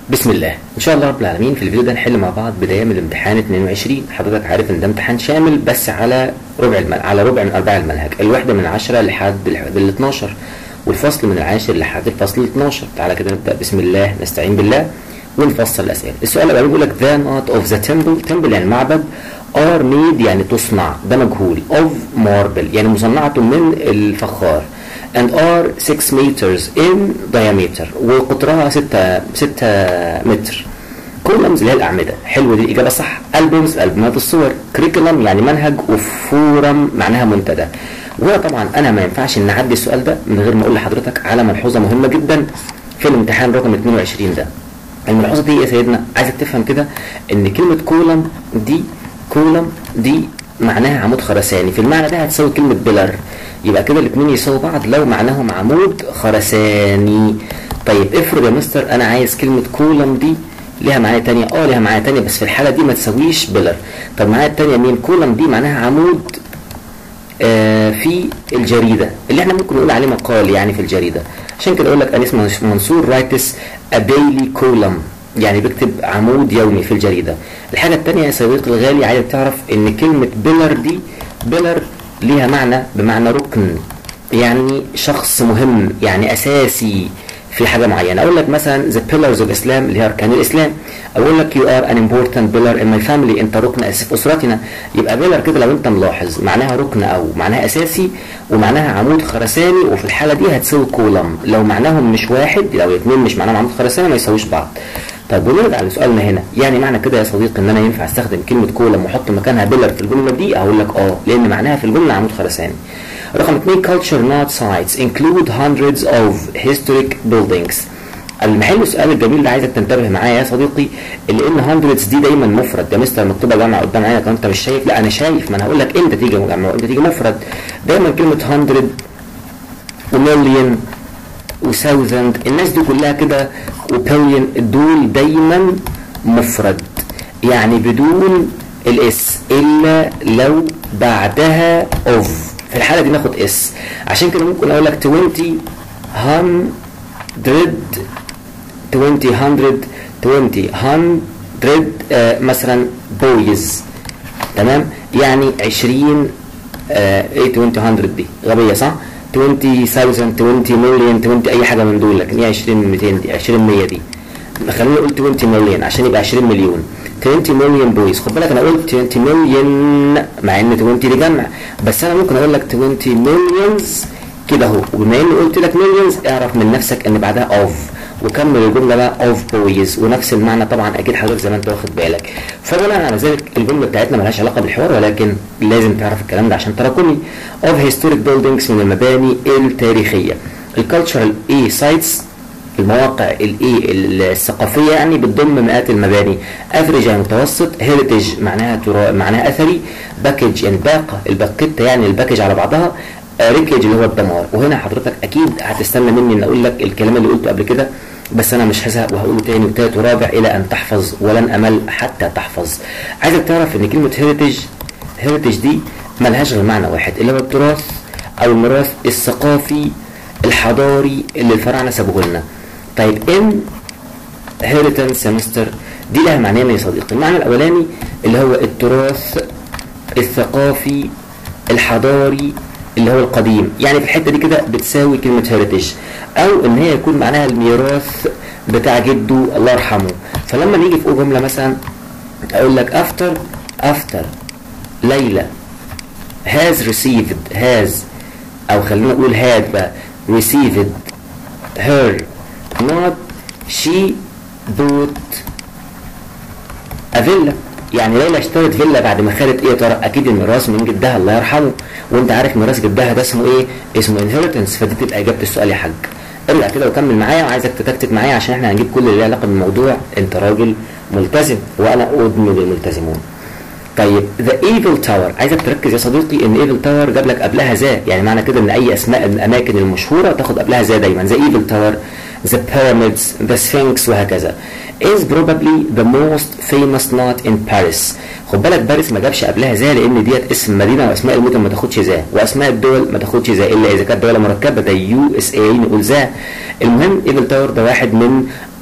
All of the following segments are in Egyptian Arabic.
بسم الله ان شاء الله رب العالمين في الفيديو ده نحل مع بعض بدايه من الامتحان 22 حضرتك عارف ان ده امتحان شامل بس على ربع المل... على ربع من ارباع المنهج الوحده من 10 لحد ال 12 والفصل من العاشر لحد الفصل ال 12 تعالى كده نبدا بسم الله نستعين بالله ونفصل الاسئله السؤال الاول بيقول لك ذا نوت اوف ذا تمبل تمبل يعني معبد ار ميد يعني تصنع ده مجهول اوف ماربل يعني مصنعه من الفخار and are 6 meters in diameter وقطرها 6 6 متر كولمز اللي هي الاعمده حلوه دي الاجابه صح البومز البومات الصور كريكولم يعني منهج وفورم معناها منتدى وهنا طبعا انا ما ينفعش ان اعدي السؤال ده من غير ما اقول لحضرتك على ملحوظه مهمه جدا في الامتحان رقم 22 ده الملحوظه دي يا سيدنا عايزك تفهم كده ان كلمه كولم دي كولم دي معناها عمود خرساني في المعنى ده هتساوي كلمه بيلر يبقى كده الاثنين يساووا بعض لو معناهم عمود خرساني طيب افرض يا مستر انا عايز كلمه كولم دي ليها معاني تانية اه ليها معاني تانية بس في الحالة دي ما تساويش بيلر طب معاني التانية مين كولم دي معناها عمود آه في الجريدة اللي احنا ممكن نقول عليه مقال يعني في الجريدة عشان كده اقول لك انيس منصور رايتس a daily column يعني بيكتب عمود يومي في الجريدة الحاجة التانية يا صديقي الغالي عايزك تعرف ان كلمة بيلر دي بيلر ليها معنى بمعنى ركن يعني شخص مهم يعني اساسي في حاجه معينه اقول لك مثلا the pillars of Islam اللي هي اركان الاسلام اقول لك you are an important pillar in my family انت ركن اساسي في اسرتنا يبقى بيلر كده لو انت ملاحظ معناها ركن او معناها اساسي ومعناها عمود خرساني وفي الحاله دي هتساوي كولم لو معناهم مش واحد لو الاثنين مش معناهم عمود خرساني ما يساويش بعض طيب ونرجع لسؤالنا هنا يعني معنى كده يا صديقي ان انا ينفع استخدم كلمه كولم واحط مكانها بيلر في الجمله دي اقول لك اه لان معناها في الجمله عمود خرساني رقم اثنين culture not sites include hundreds of historic buildings المحل السؤال الجميل اللي عايزك تنتبه معايا يا صديقي اللي ان hundreds دي دايما مفرد ده مستر مكتوبه جامعه قدام عينك انت مش شايف لا انا شايف ما انا هقول لك امتى تيجي جامعه وامتى تيجي مفرد دايما كلمه 100 ومليون وثاوزند الناس دي كلها كده وبليون دول دايما مفرد يعني بدون الاس الا لو بعدها اوف في الحاله دي ناخد اس عشان كده ممكن اقول لك 20 100 20 100 20 100 آه مثلا بويز تمام يعني 20 آه ايه 20 100 دي غبيه صح 20000 20 مليون 20 اي حاجه من دول لكن هي 20 200 دي 20 100 دي خلينا نقول 20 مليون عشان يبقى 20 مليون 20 مليون بويز خد بالك انا قلت 20 مليون مع ان 20 دي جمع بس انا ممكن اقول لك 20 مليونز كده اهو وبما اني قلت لك مليونز اعرف من نفسك ان بعدها اوف وكمل الجمله بقى اوف بويز ونفس المعنى طبعا اكيد حضرتك زي ما انت واخد بالك فبناء على ذلك الجمله بتاعتنا ملهاش علاقه بالحوار ولكن لازم تعرف الكلام ده عشان تراكمي اوف هيستوريك بيلدينجز من المباني التاريخيه الكالتشرال اي سايتس المواقع الايه الثقافيه يعني بتضم مئات المباني افريج يعني متوسط هيريتج معناها ترا... معناها اثري باكج يعني باقه الباكيته يعني الباكج على بعضها ريكج اللي هو الدمار وهنا حضرتك اكيد هتستنى مني ان اقول لك الكلام اللي قلته قبل كده بس انا مش هزهق وهقوله تاني وتالت ورابع الى ان تحفظ ولن امل حتى تحفظ عايزك تعرف ان كلمه هيريتج هيريتج دي ملهاش غير معنى واحد اللي هو التراث او الميراث الثقافي الحضاري اللي الفراعنه سابوه لنا طيب ان هيريتنس سمستر دي لها معنيين يا صديقي المعنى الاولاني اللي هو التراث الثقافي الحضاري اللي هو القديم يعني في الحته دي كده بتساوي كلمه هيريتج او ان هي يكون معناها الميراث بتاع جده الله يرحمه فلما نيجي في جمله مثلا اقول لك افتر افتر ليلى has received has او خلينا نقول had بقى received her not she bought a villa يعني ليلى اشترت فيلا بعد ما خدت ايه ترى اكيد الميراث من جدها الله يرحمه وانت عارف ميراث جدها ده اسمه ايه اسمه انهيرتنس فدي تبقى اجابه السؤال يا حاج ارجع كده وكمل معايا وعايزك تكتب معايا عشان احنا هنجيب كل اللي له علاقه بالموضوع انت راجل ملتزم وانا ادمن الملتزمون طيب ذا ايفل تاور عايزك تركز يا صديقي ان ايفل تاور جاب لك قبلها ذا يعني معنى كده ان اي اسماء الاماكن المشهوره تاخد قبلها ذا دايما ذا ايفل تاور ذا بيراميدز ذا سفنكس وهكذا is probably the most famous knot in Paris خد بالك باريس ما جابش قبلها ذا لان ديت اسم مدينه واسماء المدن ما تاخدش ذا واسماء الدول ما تاخدش ذا الا اذا كانت دوله مركبه زي يو اس اي نقول ذا المهم ايفل تاور ده واحد من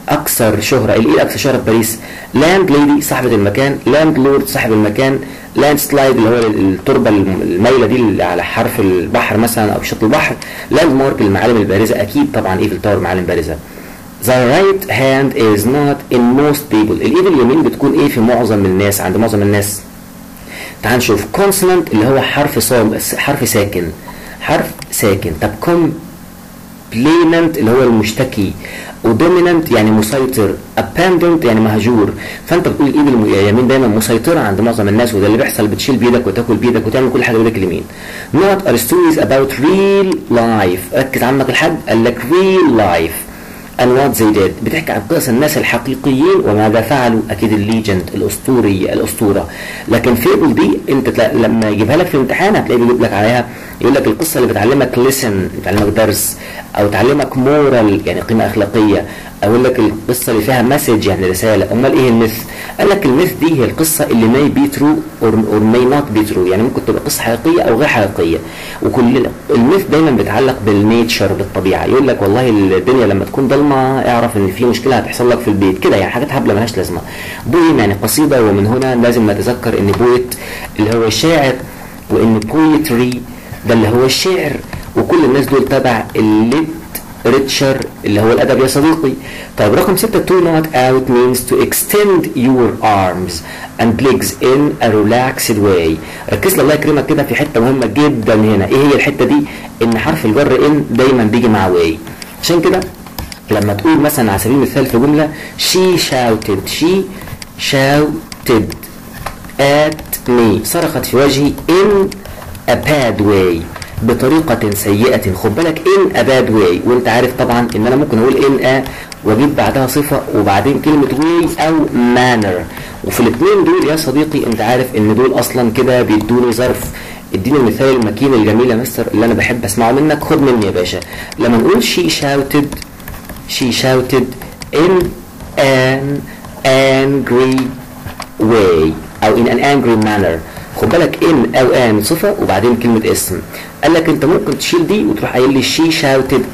اكثر شهره الايه الاكثر شهره في باريس لاند ليدي صاحبه المكان لاند لورد صاحب المكان لاند سلايد اللي هو التربه المايله دي اللي على حرف البحر مثلا او شط البحر لاند مارك المعالم البارزه اكيد طبعا ايفل تاور معالم بارزه The right hand is not in most people الايد اليمين بتكون ايه في معظم الناس عند معظم الناس تعال نشوف consonant اللي هو حرف صام حرف ساكن حرف ساكن طب complainant اللي هو المشتكي ودومينانت يعني مسيطر abandoned يعني مهجور فانت بتقول الايد اليمين دايما مسيطره عند معظم الناس وده اللي بيحصل بتشيل بايدك وتاكل بايدك وتعمل كل حاجه بايدك اليمين not are stories about real life ركز عمك الحاج قال لك real life and what they did بتحكي عن قصص الناس الحقيقيين وماذا فعلوا اكيد الليجند الاسطوري الاسطوره لكن فيبل دي انت تلا... لما يجيبها لك في الامتحان هتلاقيه بيجيب لك عليها يقول لك القصه اللي بتعلمك ليسن بتعلمك درس او تعلمك مورال يعني قيمه اخلاقيه او يقول لك القصه اللي فيها مسج يعني رساله امال ايه الميث قال لك الميث دي هي القصه اللي ماي بي ترو اور ماي نوت بي ترو يعني ممكن تبقى قصه حقيقيه او غير حقيقيه وكل الميث دايما بيتعلق بالنيتشر بالطبيعه يقول لك والله الدنيا لما تكون ضلمه اعرف ان في مشكله هتحصل لك في البيت كده يعني حاجات هبله ملهاش لازمه بويم يعني قصيده ومن هنا لازم نتذكر ان بويت اللي هو الشاعر وان بويتري ده اللي هو الشعر وكل الناس دول تبع الليت ريتشر اللي هو الادب يا صديقي طيب رقم 6 to not out means to extend your arms and legs in a relaxed way ركز لي الله يكرمك كده في حته مهمه جدا هنا ايه هي الحته دي ان حرف الجر ان دايما بيجي مع way عشان كده لما تقول مثلا على سبيل المثال في جمله she shouted she shouted at me صرخت في وجهي in a bad way بطريقة سيئة خد بالك in a bad way وانت عارف طبعا ان انا ممكن اقول in a واجيب بعدها صفة وبعدين كلمة way او manner وفي الاثنين دول يا صديقي انت عارف ان دول اصلا كده بيدوني ظرف اديني المثال المكين الجميل يا مستر اللي انا بحب اسمعه منك خد مني يا باشا لما نقول she shouted she shouted in an angry way او in an angry manner خد بالك ان او ان صفه وبعدين كلمه اسم قال لك انت ممكن تشيل دي وتروح قايل لي she shouted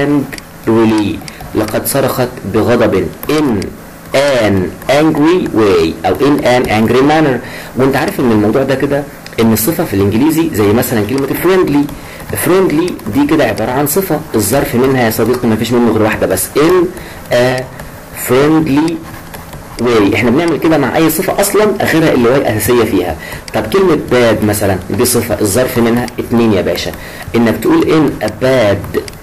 angrily لقد صرخت بغضب in an angry way او in an angry manner وانت عارف ان الموضوع ده كده ان الصفه في الانجليزي زي مثلا كلمه friendly friendly دي كده عباره عن صفه الظرف منها يا صديقي ما فيش منه غير واحده بس in a friendly واي احنا بنعمل كده مع اي صفه اصلا اخرها اللي واي اساسيه فيها طب كلمه باد مثلا دي صفه الظرف منها اتنين يا باشا انك تقول ان باد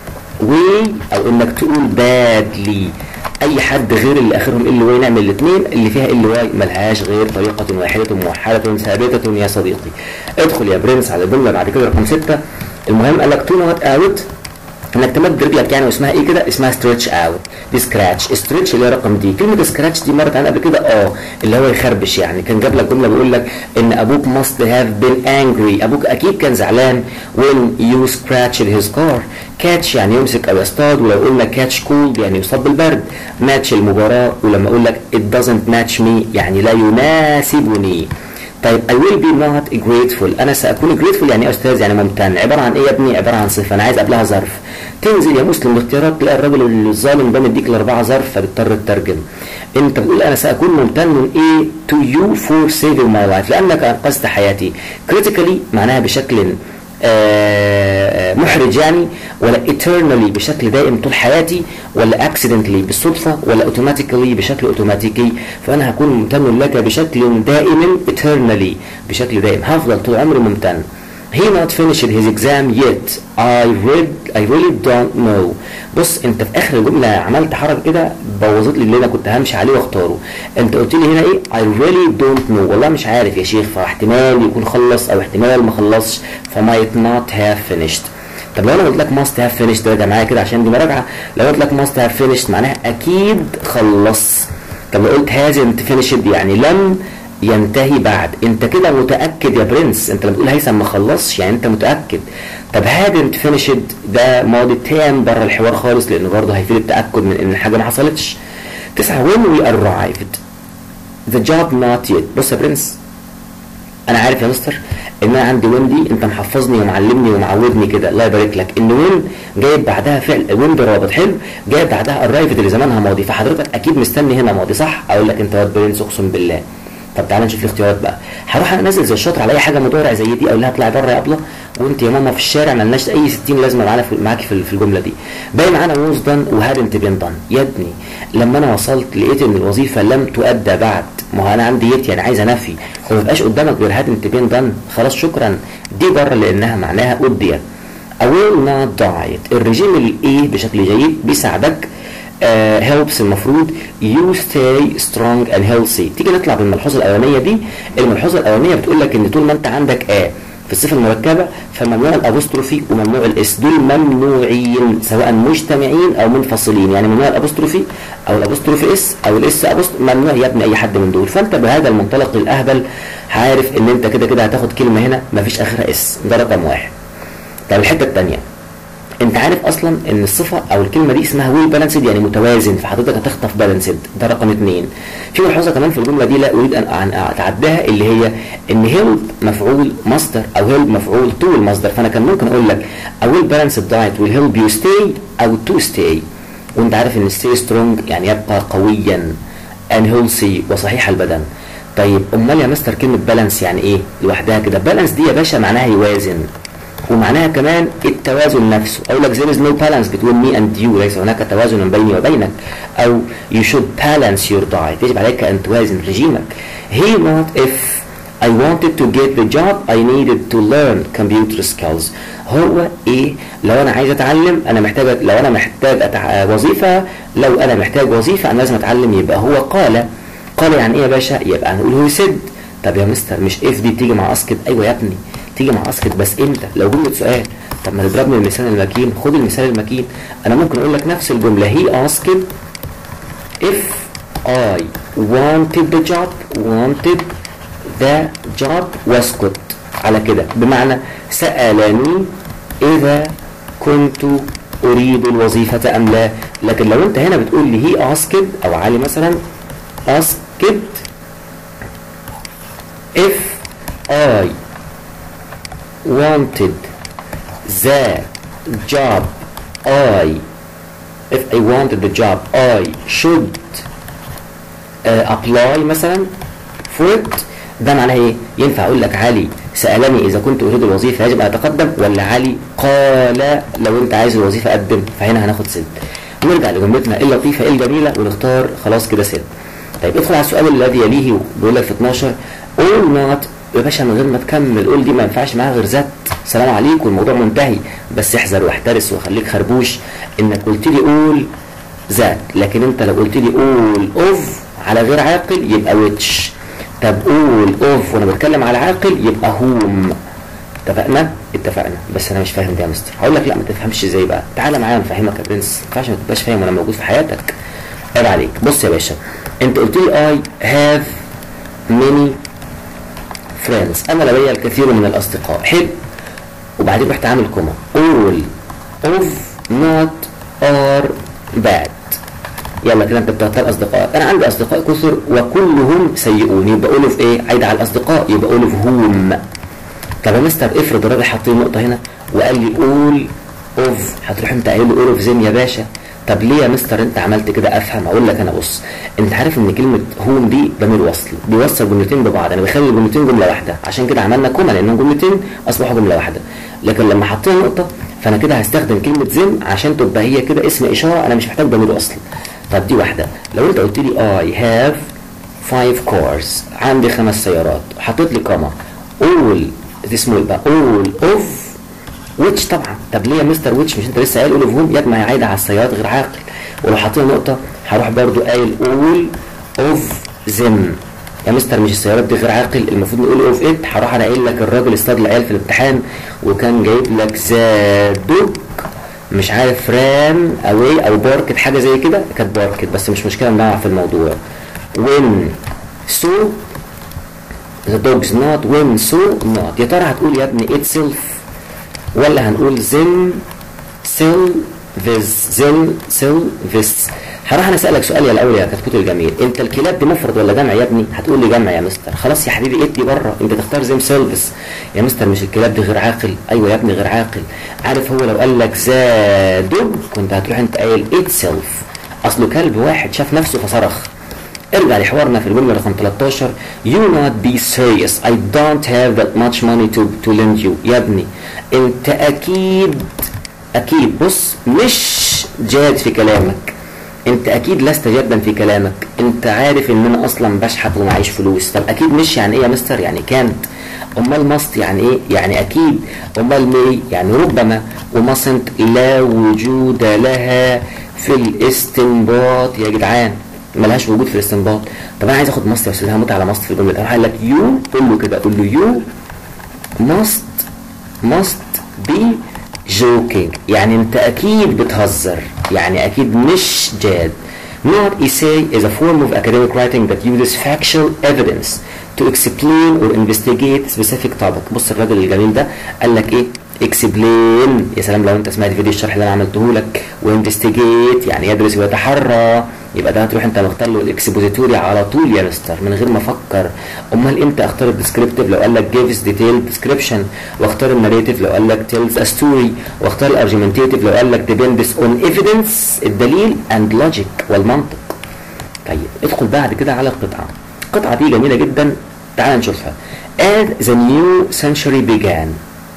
واي او انك تقول بادلي اي حد غير اللي اخرهم ال واي نعمل الاثنين اللي فيها ال واي ملهاش غير طريقه واحده موحده ثابته يا صديقي ادخل يا برنس على الجمله بعد كده رقم ستة المهم قال لك تو نوت اوت انك تمد رجلك يعني واسمها ايه كده اسمها ستريتش اوت دي سكراتش ستريتش اللي هي رقم دي كلمه سكراتش دي مرت علينا قبل كده اه اللي هو يخربش يعني كان جاب لك جمله بيقول لك ان ابوك must have been angry ابوك اكيد كان زعلان when you scratched his car كاتش يعني يمسك او يصطاد ولو قلنا كاتش كولد يعني يصاب بالبرد ماتش المباراه ولما اقول لك it doesn't match me يعني لا يناسبني طيب I will be not grateful أنا سأكون grateful يعني إيه يا أستاذ يعني ممتن عبارة عن إيه يا ابني عبارة عن صفة أنا عايز قبلها ظرف تنزل يا مسلم الاختيارات تلاقي الراجل الظالم ده مديك الأربعة ظرف فتضطر تترجم أنت بتقول أنا سأكون ممتن إيه to you for saving my life لأنك أنقذت حياتي critically معناها بشكل آه محرج يعني ولا eternally بشكل دائم طول حياتي ولا accidentally بالصدفة ولا automatically بشكل اوتوماتيكي فأنا هكون ممتن لك بشكل دائم eternally بشكل دائم هفضل طول عمري ممتن He not finished his exam yet. I read I really don't know. بص انت في اخر الجمله عملت حركه كده بوظت لي اللي انا كنت همشي عليه واختاره. انت قلت لي هنا ايه؟ I really don't know. والله مش عارف يا شيخ فاحتمال يكون خلص او احتمال ما خلصش فmight not have finished. طب لو انا قلت لك must have finished راجع معايا كده عشان دي مراجعه لو قلت لك must have finished معناها اكيد خلص. طب لو قلت hasn't finished يعني لم ينتهي بعد انت كده متاكد يا برنس انت لما بتقول هيثم ما خلصش يعني انت متاكد طب hadn't finished ده ماضي تام بره الحوار خالص لانه برضه هيفيد التاكد من ان الحاجه ما حصلتش تسعه when we arrived the job not yet بص يا برنس انا عارف يا مستر ان انا عندي وين دي انت محفظني ومعلمني ومعودني كده الله يبارك لك ان وين جايب بعدها فعل وين برابط حلو جايب بعدها الرايفد اللي زمانها ماضي فحضرتك اكيد مستني هنا ماضي صح اقول لك انت واد برنس اقسم بالله طب تعالى نشوف الاختيارات بقى هروح انا نازل زي الشاطر على اي حاجه مضارع زي دي اقول لها اطلعي بره يا ابله وانت يا ماما في الشارع مالناش اي 60 لازمه معانا في معاكي في الجمله دي باقي معانا ووز دان وهادنت بين دان يا ابني لما انا وصلت لقيت ان الوظيفه لم تؤدى بعد ما هو انا عندي يت يعني عايزه نفي فما يبقاش قدامك غير هادنت بين دان خلاص شكرا دي بره لانها معناها ادي will not diet الرجيم الايه بشكل جيد بيساعدك uh, helps المفروض you stay strong and healthy تيجي نطلع بالملحوظه الاولانيه دي الملحوظه الاولانيه بتقول لك ان طول ما انت عندك ا في الصفه المركبه فممنوع الابوستروفي وممنوع الاس دول ممنوعين سواء مجتمعين او منفصلين يعني ممنوع الابوستروفي او الابوستروفي اس او الاس أبوست ممنوع يا ابني اي حد من دول فانت بهذا المنطلق الاهبل عارف ان انت كده كده هتاخد كلمه هنا مفيش اخرها اس ده رقم واحد طب الحته الثانيه انت عارف اصلا ان الصفه او الكلمه دي اسمها ويل بالانسد يعني متوازن فحضرتك هتخطف بالانسد ده رقم اثنين في ملحوظه كمان في الجمله دي لا اريد ان اتعداها اللي هي ان هيلب مفعول مصدر او هيلب مفعول تو المصدر فانا كان ممكن اقول لك a well balanced diet will help you stay او to stay وانت عارف ان stay strong يعني يبقى قويا and healthy وصحيح البدن طيب امال يا مستر كلمه بالانس يعني ايه لوحدها كده بالانس دي يا باشا معناها يوازن ومعناها كمان التوازن نفسه اقول لك there is no balance between me and you ليس هناك توازن بيني وبينك او you should balance your diet يجب عليك ان توازن رجيمك he not if I wanted to get the job I needed to learn computer skills هو ايه لو انا عايز اتعلم انا محتاج لو انا محتاج أتع... وظيفه لو انا محتاج وظيفه انا لازم اتعلم يبقى هو قال قال يعني ايه يا باشا يبقى هنقول هو سد طب يا مستر مش اف دي بتيجي مع اسكت ايوه يا ابني تيجي مع اسكت بس امتى لو جمله سؤال طب ما تضربني المثال المكين خد المثال المكين انا ممكن اقول لك نفس الجمله هي اسكت if I wanted the job wanted the job واسكت على كده بمعنى سألني إذا كنت أريد الوظيفة أم لا لكن لو أنت هنا بتقول لي هي أسكت أو علي مثلا أسكت if I wanted the job I if I wanted the job I should uh, apply مثلا for it ده معناه ايه؟ ينفع اقول لك علي سالني اذا كنت اريد الوظيفه يجب ان اتقدم ولا علي قال لو انت عايز الوظيفه قدم فهنا هناخد سد نرجع لجملتنا اللطيفه الجميله ونختار خلاص كده سد طيب ادخل على السؤال الذي يليه بيقول لك في 12 all not يا باشا من غير ما تكمل قول دي ما ينفعش معاها غير ذات سلام عليكم الموضوع منتهي بس احذر واحترس وخليك خربوش انك قلت لي قول ذات لكن انت لو قلت لي قول اوف على غير عاقل يبقى ويتش طب قول اوف وانا بتكلم على عاقل يبقى هوم اتفقنا اتفقنا بس انا مش فاهم ده يا مستر هقول لك لا ما تفهمش ازاي بقى تعالى معايا نفهمك يا برنس ما ينفعش ما تبقاش فاهم وانا موجود في حياتك عيب عليك بص يا باشا انت قلت لي اي هاف many friends انا لدي الكثير من الاصدقاء حلو وبعدين رحت عامل كوما all of not are bad يلا كده انت بتختار اصدقاء انا عندي اصدقاء كثر وكلهم سيئون يبقى اول اوف ايه عايد على الاصدقاء يبقى اول اوف هوم طب يا مستر افرض الراجل حط لي نقطه هنا وقال لي اول اوف هتروح انت قايل له اول اوف زين يا باشا طب ليه يا مستر انت عملت كده افهم اقول لك انا بص انت عارف ان كلمه هوم دي ضمير وصل بيوصل جملتين ببعض انا بخلي الجملتين جمله واحده عشان كده عملنا كوما لانهم جملتين اصبحوا جمله واحده لكن لما حطينا نقطه فانا كده هستخدم كلمه زين عشان تبقى هي كده اسم اشاره انا مش محتاج ضمير وصل طب دي واحدة لو انت قلت لي I have five cars عندي خمس سيارات حطيت لي كما all دي اسمه يبقى all of which طبعا طب ليه يا مستر which مش انت لسه قايل all of whom يد ما هي عايدة على السيارات غير عاقل ولو حطينا نقطة هروح برضو قايل all of them يا مستر مش السيارات دي غير عاقل المفروض نقول اوف ات هروح انا قايل لك الراجل استاد العيال في الامتحان وكان جايب لك ذا دوج مش عارف ران اواي او باركت حاجه زي كده كانت باركت بس مش مشكله نضيع في الموضوع when so the dog's not when so not يا ترى هتقول يا ابني itself ولا هنقول then sell this then sell this هروح انا اسالك سؤال يا الاول يا كتكوت الجميل انت الكلاب دي مفرد ولا جمع يا ابني هتقول لي جمع يا مستر خلاص يا حبيبي ادي بره انت تختار زي سيلفس يا مستر مش الكلاب دي غير عاقل ايوه يا ابني غير عاقل عارف هو لو قال لك ذا دوج كنت هتروح انت قايل ات سيلف اصله كلب واحد شاف نفسه فصرخ ارجع لحوارنا في الجمله رقم 13 you not be serious I don't have that much money to to lend you يا ابني انت اكيد اكيد بص مش جاد في كلامك انت اكيد لست جادا في كلامك انت عارف ان انا اصلا بشحت ومعيش فلوس طب اكيد مش يعني ايه يا مستر يعني كانت امال ماست يعني ايه يعني اكيد امال مي يعني ربما ومصنت لا وجود لها في الاستنباط يا جدعان ملهاش وجود في الاستنباط طب انا عايز اخد ماست يا استاذ هموت على ماست في الجمله اروح قال لك يو قول له كده قول له يو ماست ماست بي joking يعني انت اكيد بتهزر يعني اكيد مش جاد Not essay is a form of academic writing that uses factual evidence to explain or investigate specific topic بص الراجل الجميل ده قال لك ايه explain يا سلام لو انت سمعت فيديو الشرح اللي انا عملته لك وانفستيجيت يعني يدرس ويتحرى يبقى ده هتروح انت مختار له الاكسبوزيتوري على طول يا مستر من غير ما افكر امال امتى اختار الديسكريبتيف لو قال لك جيفز ديتيل ديسكريبشن واختار الناريتيف لو قال لك تيلز ا ستوري واختار الارجيومنتيتيف لو قال لك ديبندس اون ايفيدنس الدليل اند لوجيك والمنطق طيب ادخل بعد كده على القطعه القطعه دي جميله جدا تعال نشوفها as the new century began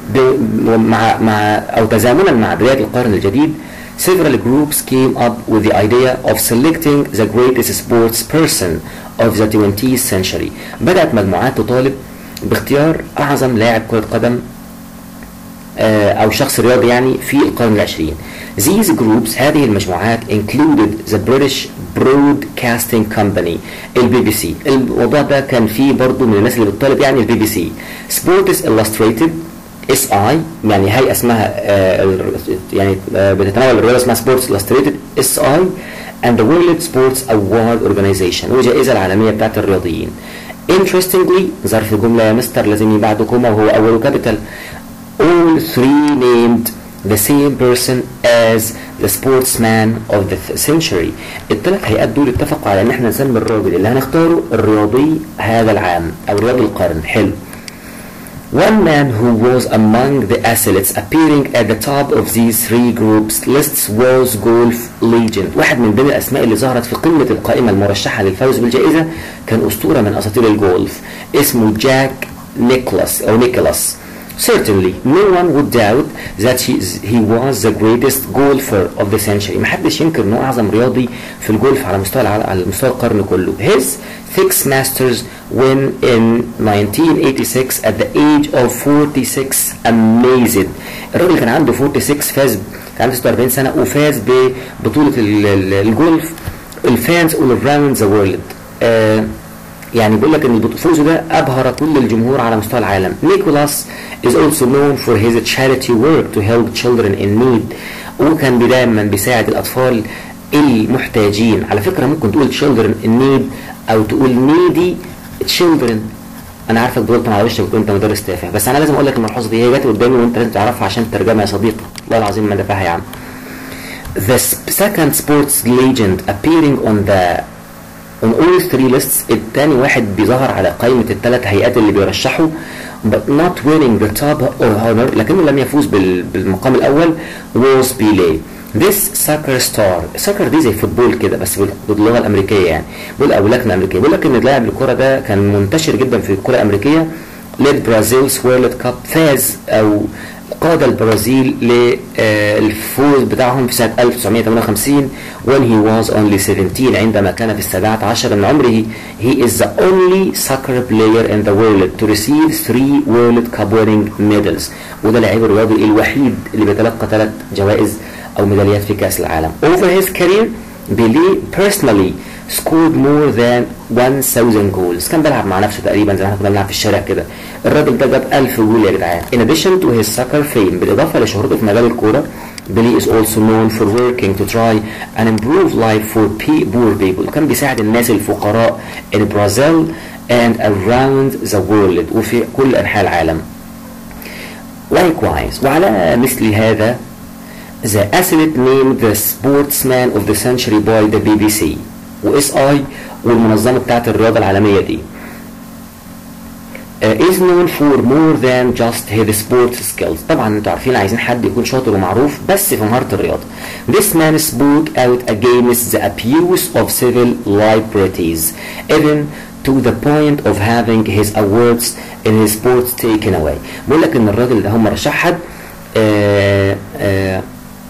مع مع او تزامنا مع بدايه القرن الجديد several groups came up with the idea of selecting the greatest sports person of the 20th century بدأت مجموعات تطالب باختيار أعظم لاعب كرة قدم أو شخص رياضي يعني في القرن العشرين These groups هذه المجموعات included the British Broadcasting Company البي بي سي الموضوع ده كان فيه برضو من الناس اللي بتطالب يعني البي بي سي Sports Illustrated اس اي يعني هيئه اسمها آه يعني آه بتتناول الرياضه اسمها سبورتس illustrated اس اي and the World Sports Award Organization والجائزه العالميه بتاعت الرياضيين interestingly ظرف الجمله يا مستر لازم يجي بعده كوما وهو اوله كابيتال all three named the same person as the sportsman of the century الثلاث هيئات دول اتفقوا على ان احنا نسمي الراجل اللي هنختاره الرياضي هذا العام او رياضي القرن حلو One man who was among the athletes appearing at the top of these three groups lists was golf legend واحد من بين الأسماء اللي ظهرت في قمة القائمة المرشحة للفوز بالجائزة كان أسطورة من أساطير الجولف اسمه جاك نيكلاس أو نيكولاس Certainly, no one would doubt that he, he was the greatest golfer of the century. محدش ينكر انه اعظم رياضي في الجولف على مستوى على مستوى القرن كله. His six masters win in 1986 at the age of 46 amazing. الراجل كان عنده 46 فاز كان عنده 46 سنة وفاز ببطولة الجولف الفانز all around the world. آه يعني بيقول لك ان فوزه ده ابهر كل الجمهور على مستوى العالم نيكولاس is also known for his charity work to help children in need وكان دايما بيساعد الاطفال المحتاجين على فكره ممكن تقول children in need او تقول needy children انا عارفك ضربت على وشك وانت مدرس تافه بس انا لازم اقول لك الملحوظه دي هي جت قدامي وانت لازم تعرفها عشان ترجمها يا صديقي والله العظيم ما دفعها يا عم The second sports legend appearing on the on all three lists التاني واحد بيظهر على قائمة الثلاث هيئات اللي بيرشحوا but not winning the top honor لكنه لم يفوز بالمقام الأول was Pele This soccer star soccer دي زي فوتبول كده بس باللغة الأمريكية يعني بيقول أو لكنة أمريكية بيقول لك إن لاعب الكرة ده كان منتشر جدا في الكرة الأمريكية led Brazil's World Cup فاز أو قاد البرازيل للفوز بتاعهم في سنة 1958 when he was only 17 عندما كان في السابعة عشر من عمره he is the only soccer player in the world to receive three World Cup winning medals وده اللاعب الرياضي الوحيد اللي بيتلقى ثلاث جوائز أو ميداليات في كأس العالم over his career بيلي personally scored more than 1000 goals كان بيلعب مع نفسه تقريبا زي ما احنا كنا بنلعب في الشارع كده الراجل ده جاب 1000 جول يا جدعان in addition to his soccer fame بالاضافه لشهرته في مجال الكوره بيلي is also known for working to try and improve life for poor people كان بيساعد الناس الفقراء in Brazil and around the world وفي كل انحاء العالم likewise وعلى مثل هذا The athlete named the sportsman of the century by the BBC واس اي والمنظمه بتاعت الرياضه العالميه دي uh, is known for more than just his sports skills طبعا انتوا عارفين عايزين حد يكون شاطر ومعروف بس في مهاره الرياضه this man spoke out against the abuse of civil liberties even to the point of having his awards in his sports taken away بقول لك ان الراجل ده هم رشح حد آه آه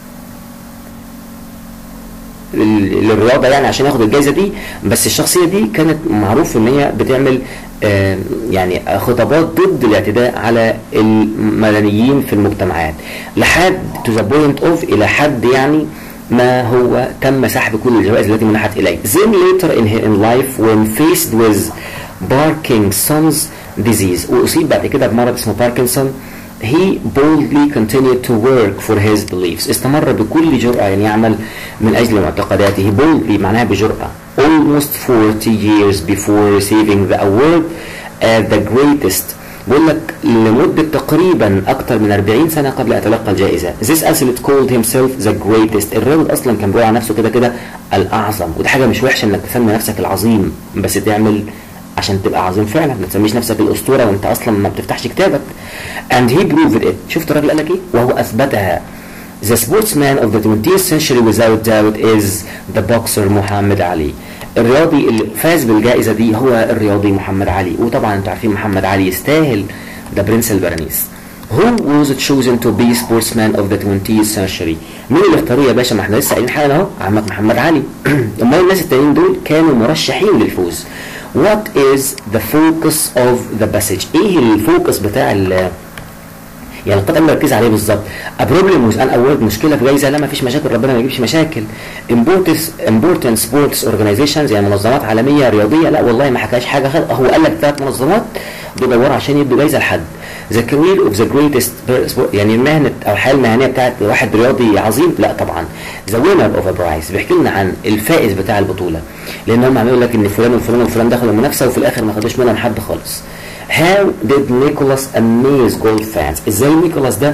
للرياضه يعني عشان ياخد الجائزه دي بس الشخصيه دي كانت معروف ان هي بتعمل آه يعني خطابات ضد الاعتداء على المدنيين في المجتمعات لحد to the point of الى حد يعني ما هو تم سحب كل الجوائز التي منحت اليه. Then later in, in life when faced with Parkinson's disease واصيب بعد كده بمرض اسمه باركنسون he boldly continued to work for his beliefs استمر بكل جرأة يعني يعمل من أجل معتقداته boldly معناها بجرأة almost 40 years before receiving the award as the greatest بقول لك لمدة تقريبا أكثر من 40 سنة قبل أن يتلقى الجائزة this athlete called himself the greatest الراجل أصلا كان بيقول على نفسه كده كده الأعظم ودي حاجة مش وحشة إنك تسمي نفسك العظيم بس تعمل عشان تبقى عظيم فعلا ما تسميش نفسك الاسطوره وانت اصلا ما بتفتحش كتابك and he proved it شفت الراجل قال لك ايه وهو اثبتها the sportsman of the 20th century without doubt is the boxer محمد علي الرياضي اللي فاز بالجائزه دي هو الرياضي محمد علي وطبعا انتوا عارفين محمد علي يستاهل ده برنس البرانيس Who was chosen to be sportsman of the 20th century؟ مين اللي اختاروه يا باشا؟ ما احنا لسه قايلين حالا اهو عمك محمد علي. امال الناس التانيين دول كانوا مرشحين للفوز. What is the focus of the passage؟ ايه الفوكس بتاع ال يعني القطعه اللي مركز عليه بالظبط a problem with an award مشكله في جايزه لا ما فيش مشاكل ربنا ما يجيبش مشاكل important important sports organizations يعني منظمات عالميه رياضيه لا والله ما حكاش حاجه خل... هو قال لك ثلاث منظمات بيدوروا عشان يدوا جايزه لحد the career of the greatest يعني مهنه او الحياه المهنيه بتاعت واحد رياضي عظيم لا طبعا the winner of a prize بيحكي لنا عن الفائز بتاع البطوله لان هم عمالين يقول لك ان فلان وفلان وفلان دخلوا المنافسه وفي الاخر ما خدوش منهم حد خالص How did Nicholas amaze gold fans؟ ازاي نيكولاس ده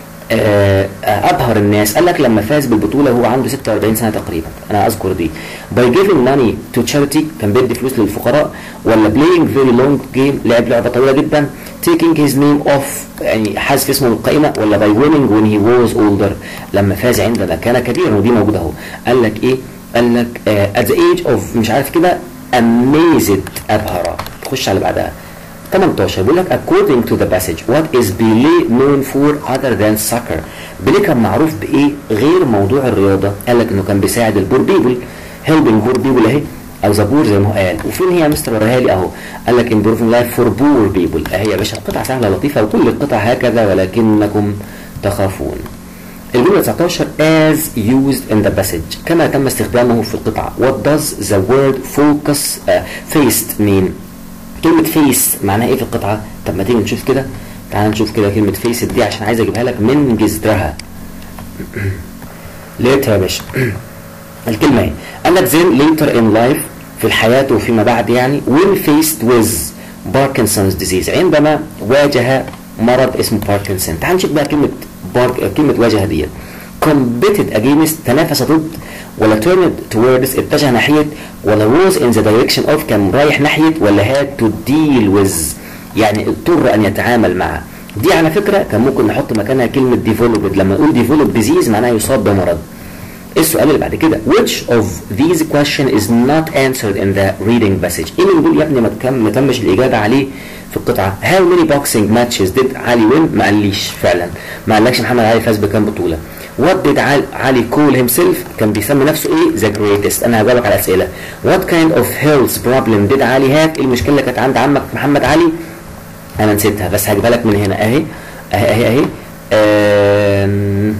آه ابهر الناس قال لك لما فاز بالبطوله وهو عنده 46 سنه تقريبا انا اذكر دي by giving money to charity كان بيدي فلوس للفقراء ولا playing very long game لعب لعبه طويله جدا taking his name off يعني حذف اسمه من القائمه ولا by winning when he was older لما فاز عندما كان كبيرا ودي موجوده اهو قال لك ايه قال لك uh, at the age of مش عارف كده amazed ابهر خش على بعدها 18 بيقول لك according to the passage what is Pelé known for other than soccer بيليه كان معروف بايه غير موضوع الرياضه قال لك انه كان بيساعد البور بيبل هيلبنج بور بيبل اهي او ذا بور زي ما هو قال وفين هي يا مستر وريها لي اهو قال لك improving life for poor people اهي يا باشا قطعه سهله لطيفه وكل القطع هكذا ولكنكم تخافون الجملة 19 as used in the passage كما تم استخدامه في القطعة what does the word focus uh, faced mean كلمة فيس معناها ايه في القطعة؟ طب ما تيجي نشوف كده تعال نشوف كده كلمة فيس دي عشان عايز اجيبها لك من جذرها لقيتها يا باشا الكلمة اهي قال لك then later in life في الحياة وفيما بعد يعني when faced with Parkinson's disease عندما واجه مرض اسمه باركنسون تعال نشوف بقى كلمة بارك كلمة واجه ديت competed against تنافس ضد ولا turned towards اتجه ناحية ولا was in the direction of كان رايح ناحية ولا had to deal with يعني اضطر أن يتعامل معه دي على فكرة كان ممكن نحط مكانها كلمة developed لما نقول developed disease معناها يصاب بمرض السؤال اللي بعد كده which of these question is not answered in the reading passage ايه اللي بيقول يا ابني ما تكم- ما تمش الإجابة عليه في القطعة how many boxing matches did علي win ما قاليش فعلا ما قالكش محمد علي فاز بكام بطولة what did علي, علي call himself كان بيسمي نفسه ايه the greatest انا هجاوبك على الأسئلة what kind of health problem did علي have ايه المشكلة اللي كانت عند عمك محمد علي انا نسيتها بس هجيبها لك من هنا اهي اهي اهي اهي آم،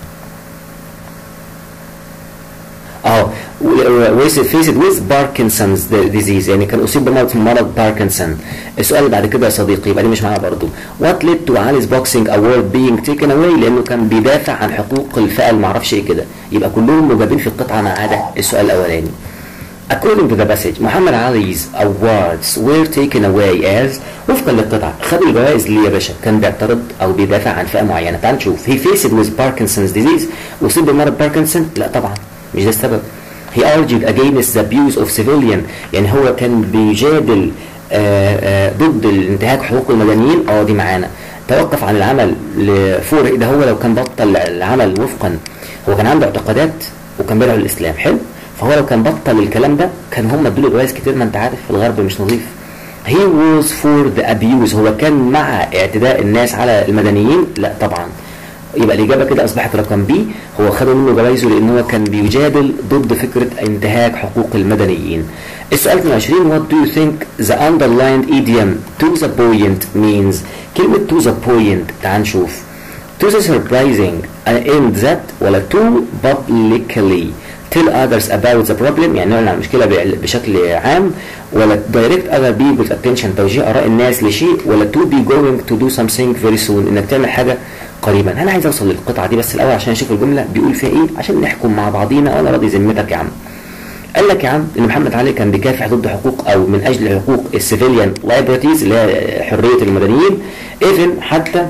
اه فيسد ويز باركنسونز ديزيز يعني كان اصيب بمرض مرض باركنسون السؤال اللي بعد كده يا صديقي يبقى دي مش معانا برضه وات ليد تو علي's بوكسينج اوورد بينج تيكن اواي لانه كان بيدافع عن حقوق الفئه اللي معرفش ايه كده يبقى كلهم موجودين في القطعه ما عدا السؤال الاولاني According to the passage, Muhammad Ali's awards were taken away as وفقا للقطعة خد الجوائز ليه يا باشا؟ كان بيعترض أو بيدافع عن فئة معينة، تعال نشوف. He faced with Parkinson's disease وصيب بمرض باركنسون؟ لا طبعا مش ده السبب. He argued against the abuse of civilian يعني هو كان بيجادل آآ آآ ضد الانتهاك حقوق المدنيين اه دي معانا. توقف عن العمل لفوق ده هو لو كان بطل العمل وفقا هو كان عنده اعتقادات وكان بيدعو للاسلام حلو فهو لو كان بطل الكلام ده كان هم ادوا له جوائز كتير ما انت عارف الغرب مش نظيف he was for the abuse هو كان مع اعتداء الناس على المدنيين لا طبعا يبقى الاجابه كده اصبحت رقم بي هو خدوا منه جوائزه لان هو كان بيجادل ضد فكره انتهاك حقوق المدنيين السؤال 22 what do you think the underlined idiom to the point means كلمه to the point تعال نشوف to the surprising and that ولا to publicly tell others about the problem يعني نعلن عن المشكلة بشكل عام ولا direct other people's attention توجيه آراء الناس لشيء ولا to be going to do something very soon انك تعمل حاجة قريبا انا عايز اوصل للقطعة دي بس الاول عشان اشوف الجملة بيقول فيها ايه عشان نحكم مع بعضينا وانا راضي ذمتك يا عم قال لك يا عم ان محمد علي كان بيكافح ضد حقوق او من اجل حقوق السيفيليان لايبرتيز اللي هي حريه المدنيين ايفن حتى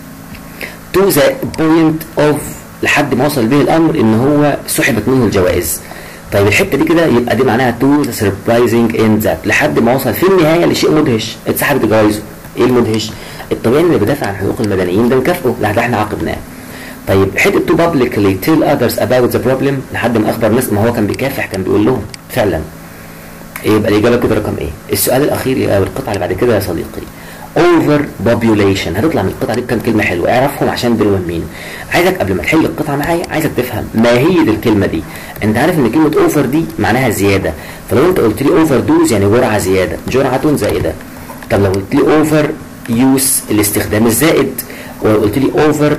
to the point of لحد ما وصل به الامر ان هو سحبت منه الجوائز طيب الحته دي كده يبقى دي معناها to the surprising in that لحد ما وصل في النهايه لشيء مدهش اتسحبت جوائزه ايه المدهش الطبيعي اللي بيدافع عن حقوق المدنيين ده نكافئه لا ده احنا عاقبناه طيب حته to publicly tell others about the problem لحد ما اخبر الناس ما هو كان بيكافح كان بيقول لهم فعلا يبقى الاجابه كده رقم ايه السؤال الاخير او القطعه اللي بعد كده يا صديقي over population هتطلع من القطعه دي بكام كلمه حلوه اعرفهم عشان دول مهمين عايزك قبل ما تحل القطعه معايا عايزك تفهم ماهيه الكلمه دي انت عارف ان كلمه اوفر دي معناها زياده فلو انت قلت لي اوفر دوز يعني جرعه زياده جرعه زائده طب لو قلت لي اوفر يوس الاستخدام الزائد ولو قلت لي اوفر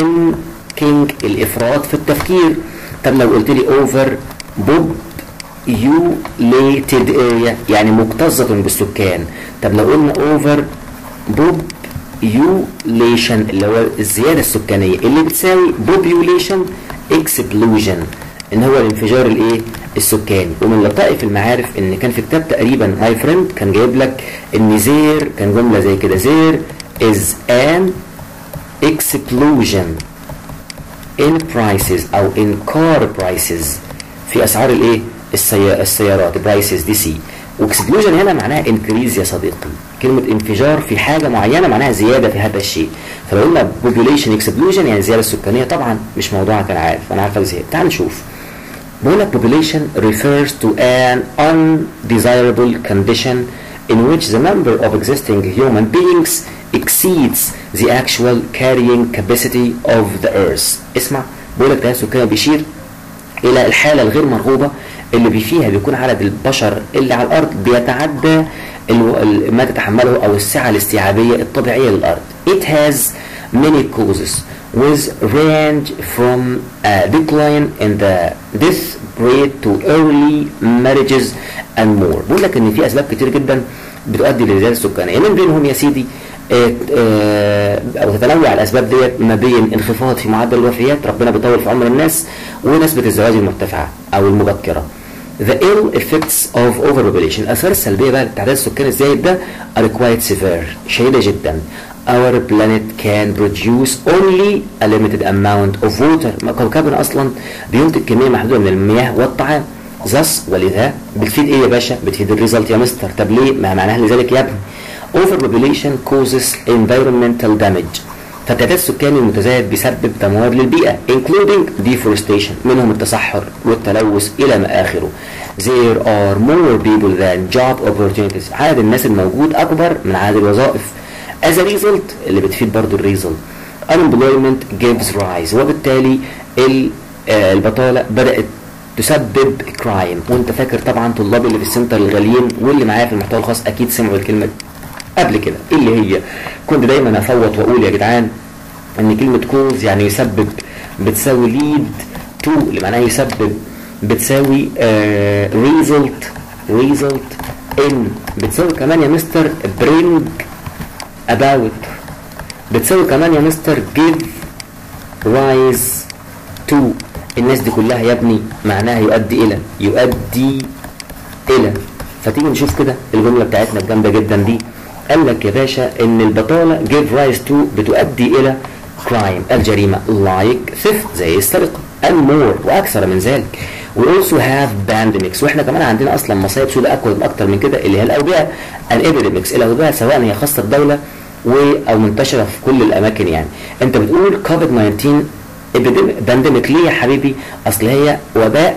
ثينكينج الافراط في التفكير طب لو قلت لي اوفر بوب يوليتد اريا يعني مكتظة بالسكان طب لو قلنا اوفر بوبيوليشن اللي هو الزيادة السكانية اللي بتساوي بوبيوليشن اكسبلوجن ان هو الانفجار الايه السكاني ومن لطائف المعارف ان كان في كتاب تقريبا ماي فريند كان جايب لك ان زير كان جمله زي كده زير از ان explosion in prices او in car prices في اسعار الايه السي... السيارات برايسز دي سي واكسبلوجن هنا معناها انكريز يا صديقي كلمة انفجار في حاجة معينة معناها زيادة في هذا الشيء فلو قلنا population explosion يعني زيادة السكانية طبعا مش موضوعك انا عارف انا عارفك زهقت تعال نشوف بقول لك population refers to an undesirable condition in which the number of existing human beings exceeds the actual carrying capacity of the earth اسمع بقول لك ده السكاني بيشير الى الحالة الغير مرغوبة اللي فيها بيكون عدد البشر اللي على الارض بيتعدى ما تتحمله او السعة الاستيعابية الطبيعية للارض it has many causes with range from a decline in the death rate to early marriages and more بقول لك ان في اسباب كتير جدا بتؤدي للزيادة السكانية من بينهم يا سيدي او تتنوع الاسباب ديت ما بين انخفاض في معدل الوفيات ربنا بيطول في عمر الناس ونسبة الزواج المرتفعة او المبكرة The ill effects of overpopulation الآثار السلبية بقى للتعداد السكاني الزايد ده are quite severe شديدة جدا Our planet can produce only a limited amount of water كوكبنا أصلا بينتج كمية محدودة من المياه والطعام thus ولذا بتفيد إيه يا باشا؟ بتفيد الريزلت يا مستر طب ليه؟ ما معناها لذلك يا ابني overpopulation causes environmental damage فالتعداد السكاني المتزايد بيسبب دمار للبيئة including deforestation منهم التصحر والتلوث إلى ما آخره there are more people than job opportunities عدد الناس الموجود أكبر من عدد الوظائف as a result اللي بتفيد برضو الريزلت unemployment gives rise وبالتالي البطالة بدأت تسبب كرايم وانت فاكر طبعا طلابي اللي في السنتر الغاليين واللي معايا في المحتوى الخاص اكيد سمعوا الكلمه قبل كده ايه اللي هي كنت دايما افوت واقول يا جدعان ان كلمه كوز يعني يسبب بتساوي ليد تو اللي معناها يسبب بتساوي ريزلت ريزلت ان بتساوي كمان يا مستر برينج اباوت بتساوي كمان يا مستر جيف رايز تو الناس دي كلها يا ابني معناها يؤدي الى يؤدي الى فتيجي نشوف كده الجمله بتاعتنا الجامده جدا دي قال لك يا باشا ان البطاله give rise to بتؤدي الى crime الجريمه like theft زي السرقه and more واكثر من ذلك we also have pandemics واحنا كمان عندنا اصلا مصايب سوداء اكبر اكتر من كده اللي هي الاوبئه and epidemics الاوبئه سواء هي خاصه بدوله و او منتشره في كل الاماكن يعني انت بتقول كوفيد 19 بانديميك ليه يا حبيبي اصل هي وباء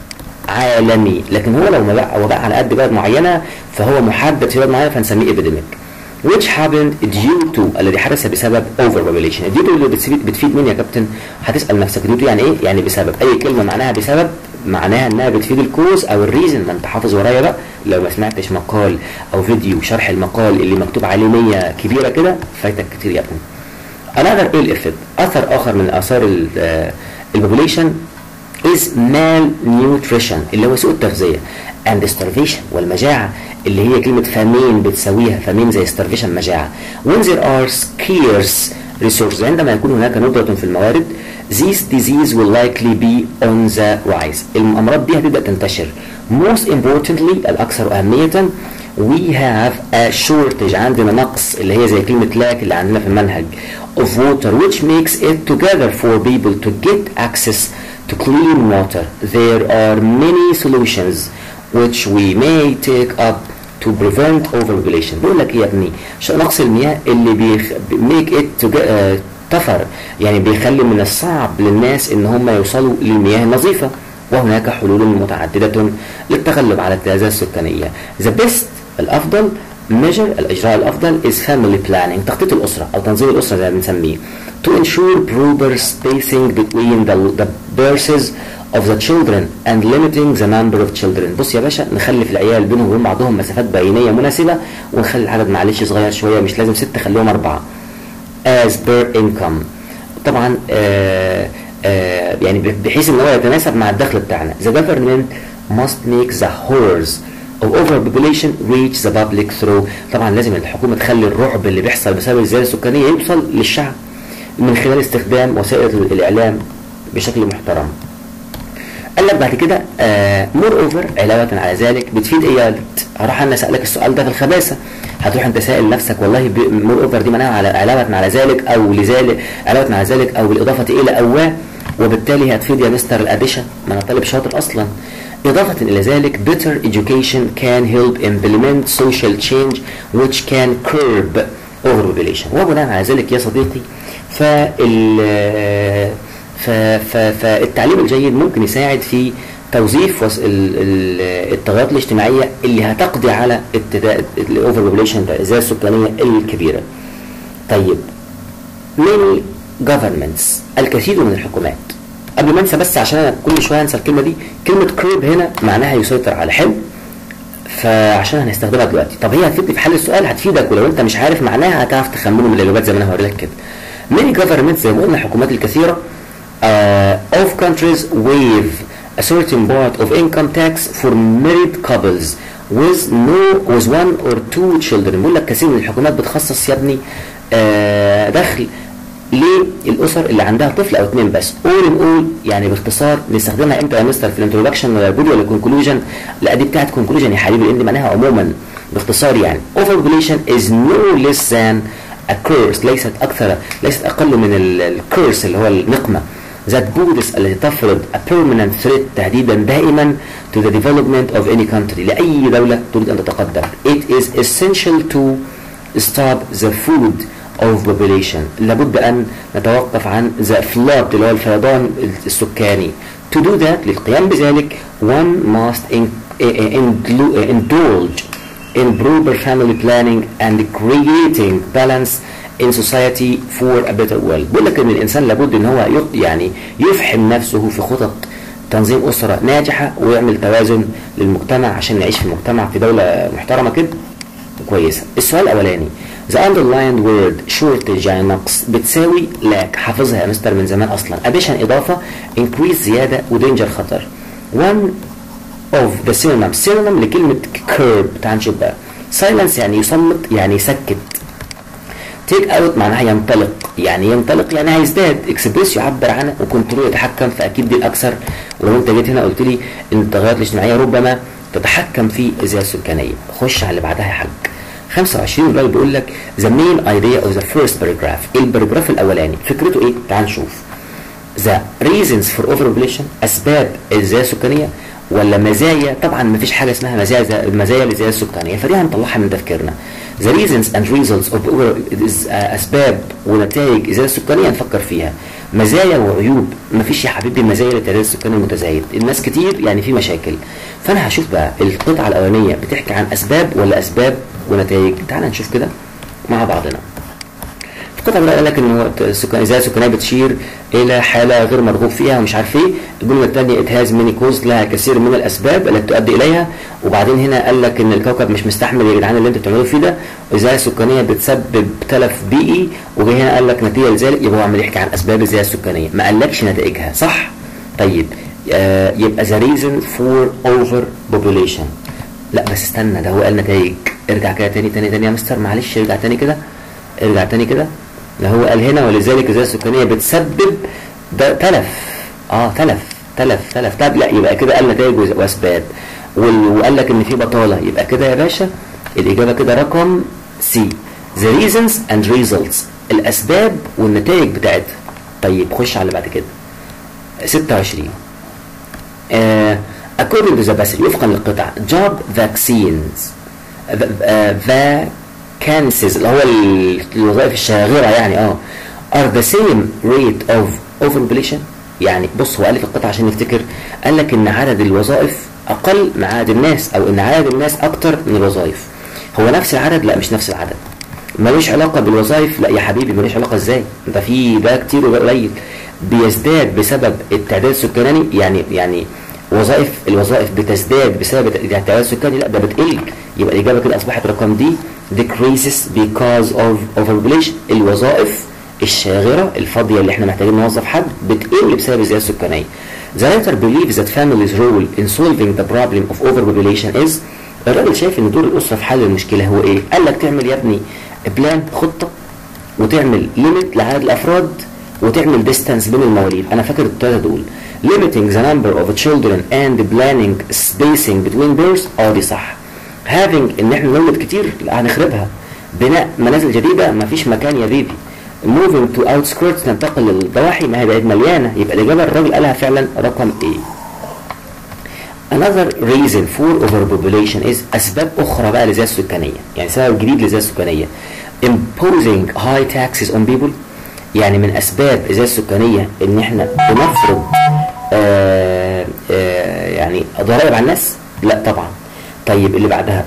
عالمي لكن هو لو وباء وباء على قد بلد معينه فهو محدد في بلد معينه فنسميه epidemic which happened due to الذي حدث بسبب overpopulation due to اللي بتفيد, بتفيد مين يا كابتن هتسال نفسك due to يعني ايه يعني بسبب اي كلمه معناها بسبب معناها انها بتفيد الكوز او الريزن ما انت حافظ ورايا بقى لو ما سمعتش مقال او فيديو شرح المقال اللي مكتوب عليه 100 كبيره كده فايتك كتير يا ابني another ill effect اثر اخر من اثار البوبوليشن is malnutrition اللي هو سوء التغذيه and starvation والمجاعه اللي هي كلمه فامين بتساويها فامين زي starvation مجاعه when there are scarce resources عندما يكون هناك ندرة في الموارد this disease will likely be on the rise الأمراض دي هتبدأ تنتشر most importantly الأكثر أهمية we have a shortage عندنا نقص اللي هي زي كلمة lack اللي عندنا في المنهج of water which makes it together for people to get access to clean water there are many solutions which we may take up to prevent overpopulation بيقول لك ايه يا ابني نقص المياه اللي بيخ... make it to get, uh, tougher يعني بيخلي من الصعب للناس ان هم يوصلوا للمياه النظيفه وهناك حلول متعدده للتغلب على التلازمه السكانيه the best الافضل measure الاجراء الافضل is family planning تخطيط الاسره او تنظيم الاسره زي ما بنسميه to ensure proper spacing between the, the births of the children and limiting the number of children بص يا باشا نخلي العيال بينهم وبين بعضهم مسافات بينيه مناسبه ونخلي العدد معلش صغير شويه مش لازم ست خليهم اربعه as per income طبعا آآ آآ يعني بحيث ان هو يتناسب مع الدخل بتاعنا the government must make the horrors of overpopulation reach the public through طبعا لازم الحكومه تخلي الرعب اللي بيحصل بسبب الزياده السكانيه يوصل للشعب من خلال استخدام وسائل الاعلام بشكل محترم قال لك بعد كده مور اوفر علاوه على ذلك بتفيد ايه يا هروح انا اسالك السؤال ده في الخباثه هتروح انت سائل نفسك والله مور اوفر دي معناها على علاوه على ذلك او لذلك علاوه على ذلك او بالاضافه الى او وبالتالي هتفيد يا مستر الاديشن ما انا طالب شاطر اصلا إضافة إلى ذلك better education can help implement social change which can curb overpopulation وبناء على ذلك يا صديقي فال فالتعليم الجيد ممكن يساعد في توظيف التغيرات الاجتماعية اللي هتقضي على الاوفر بوبوليشن الزيادة السكانية الكبيرة. طيب many governments الكثير من الحكومات قبل ما انسى بس عشان انا كل شويه انسى الكلمه دي كلمه كريب هنا معناها يسيطر على حلو فعشان هنستخدمها دلوقتي طب هي هتفيدني في حل السؤال هتفيدك ولو انت مش عارف معناها هتعرف تخمنه من الاجابات زي ما انا هوري لك كده many governments زي ما قلنا الحكومات الكثيره uh, of countries waive a certain part of income tax for married couples with no with one or two children بيقول لك كثير من الحكومات بتخصص يا ابني uh, دخل للاسر اللي عندها طفل او اثنين بس اول نقول يعني باختصار نستخدمها امتى يا مستر في الانترودكشن ولا البودي ولا الكونكلوجن لا دي بتاعت كونكلوجن يا حبيبي لان معناها عموما باختصار يعني overpopulation is no less than a curse ليست اكثر ليست اقل من الكيرس اللي هو النقمه that بودس التي تفرض a permanent threat تهديدا دائما to the development of any country لأي دولة تريد أن تتقدم it is essential to stop the food of population لابد أن نتوقف عن the flood اللي هو الفيضان السكاني to do that للقيام بذلك one must in, in, indulge in proper family planning and creating balance in society for a better world بيقول لك ان الانسان لابد ان هو يعني يفحم نفسه في خطط تنظيم اسره ناجحه ويعمل توازن للمجتمع عشان نعيش في مجتمع في دوله محترمه كده كويسه السؤال الاولاني the underlined word shortage يعني نقص بتساوي lack حافظها يا مستر من زمان اصلا addition اضافه increase زياده ودينجر خطر one of the synonym synonym لكلمه curb تعال نشوف بقى silence يعني يصمت يعني يسكت تيك اوت معناها ينطلق يعني ينطلق يعني هيزداد اكسبريس يعبر عنه وكنترول يتحكم فاكيد دي الاكثر ولو انت جيت هنا قلت لي ان التغيرات الاجتماعيه ربما تتحكم في الزياده السكانيه خش على اللي بعدها يا حاج 25 الراجل بيقول لك the main idea of the first paragraph الباراجراف الاولاني فكرته ايه تعال نشوف the reasons for overpopulation اسباب الزياده السكانيه ولا مزايا طبعا ما فيش حاجه اسمها مزايا مزايا للزياده السكانيه فدي هنطلعها من تفكيرنا the reasons and results of over اسباب ونتائج الزياده السكانيه نفكر فيها مزايا وعيوب ما فيش يا حبيبي مزايا للتعداد السكاني المتزايد الناس كتير يعني في مشاكل فانا هشوف بقى القطعه الاولانيه بتحكي عن اسباب ولا اسباب ونتائج تعال نشوف كده مع بعضنا القطعه الاولى قال لك ان السكان الزياده السكانيه بتشير الى حاله غير مرغوب فيها ومش عارف ايه الجمله الثانيه ات هاز ميني كوز لها كثير من الاسباب التي تؤدي اليها وبعدين هنا قال لك ان الكوكب مش مستحمل يا جدعان اللي انتوا بتعملوه فيه ده الزياده السكانيه بتسبب تلف بيئي وجاي هنا قال لك نتيجه لذلك يبقى هو عمال يحكي عن اسباب الزياده السكانيه ما قالكش نتائجها صح؟ طيب آه يبقى ذا ريزن فور اوفر بوبوليشن لا بس استنى ده هو قال نتائج ارجع كده تاني تاني تاني يا مستر معلش ارجع تاني كده ارجع تاني كده ده هو قال هنا ولذلك الزياده السكانيه بتسبب ده تلف اه تلف تلف تلف طب لا يبقى كده قال نتائج واسباب وقال لك ان في بطاله يبقى كده يا باشا الاجابه كده رقم سي the reasons and results الاسباب والنتائج بتاعتها طيب خش على اللي بعد كده 26 uh, according to the passage وفقا للقطع job vaccines vacancies اللي هو الوظائف الشاغرة يعني اه are the same rate of overpopulation يعني بص هو قال في القطعة عشان نفتكر قال لك ان عدد الوظائف اقل من عدد الناس او ان عدد الناس اكتر من الوظائف هو نفس العدد لا مش نفس العدد ملوش علاقة بالوظائف لا يا حبيبي ملوش علاقة ازاي انت في ده كتير وده قليل بيزداد بسبب التعداد السكاني يعني يعني وظائف الوظائف بتزداد بسبب التعداد السكاني لا ده بتقل يبقى الاجابه كده اصبحت رقم دي decreases because of overpopulation الوظائف الشاغره الفاضيه اللي احنا محتاجين نوظف حد بتقل بسبب الزياده السكانيه. The writer believes that family's role in solving the problem of overpopulation is الراجل شايف ان دور الاسره في حل المشكله هو ايه؟ قال لك تعمل يا ابني بلان خطه وتعمل ليميت لعدد الافراد وتعمل ديستانس بين المواليد انا فاكر الثلاثه دول limiting the number of children and planning spacing between births اه دي صح having ان احنا نولد كتير لا هنخربها بناء منازل جديده مفيش مكان يا بيبي moving to outskirts ننتقل للضواحي ما هي بقت مليانه يبقى الاجابه الراجل قالها فعلا رقم ايه Another reason for overpopulation is أسباب أخرى بقى للزيادة السكانية يعني سبب جديد للزيادة السكانية imposing high taxes on people يعني من أسباب الزيادة السكانية إن إحنا بنفرض آآ آآ يعني ضرائب على الناس لا طبعا طيب اللي بعدها